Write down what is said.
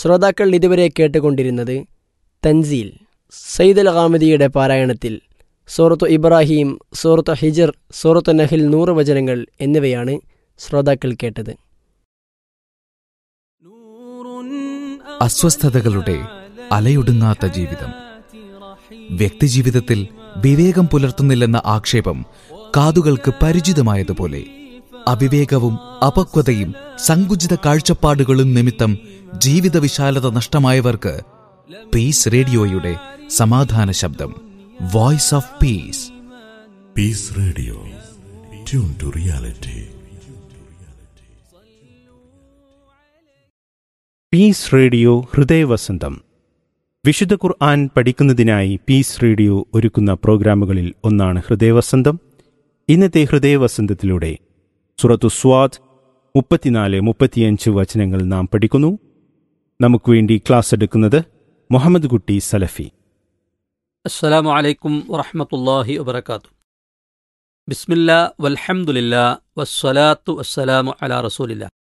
ശ്രോതാക്കൾ ഇതുവരെ കേട്ടുകൊണ്ടിരുന്നത് തൻസീൽ സയ്യിദ് അൽ ഹാമദിയുടെ പാരായണത്തിൽ സൂറത്തു ഇബ്രാഹിം സൂറത്തു ഹിജർ സൂറത്തു നഹിൽ നൂറ് വചനങ്ങൾ എന്നിവയാണ് ശ്രോതാക്കൾ കേട്ടത് അസ്വസ്ഥതകളുടെ അലയൊടുങ്ങാത്ത ജീവിതം വ്യക്തിജീവിതത്തിൽ വിവേകം പുലർത്തുന്നില്ലെന്ന ആക്ഷേപം കാതുകൾക്ക് പരിചിതമായതുപോലെ അവിവേകവും അപക്വതയും സങ്കുചിത കാഴ്ചപ്പാടുകളും നിമിത്തം ജീവിത വിശാലത നഷ്ടമായവർക്ക് പീസ് റേഡിയോയുടെ സമാധാന ശബ്ദം voice of peace peace radio tune to reality peace radio ഹൃദയവസന്തം വിശുദ്ധ ഖുർആൻ പഠിക്കുന്നതിനായി പീസ് റേഡിയോ ഒരുക്കുന്ന പ്രോഗ്രാമുകളിൽ ഒന്നാണ് ഹൃദയവസന്തം ഇന്നത്തെ ഹൃദയവസന്തത്തിലൂടെ സുറത്തു സ്വാദ് മുപ്പത്തിനാല് മുപ്പത്തിയഞ്ച് വചനങ്ങൾ നാം പഠിക്കുന്നു നമുക്ക് വേണ്ടി ക്ലാസ് എടുക്കുന്നത് മുഹമ്മദ് കുട്ടി സലഫി السلام عليكم ورحمة الله وبركاته بسم الله والحمد لله والصلاة والسلام على رسول الله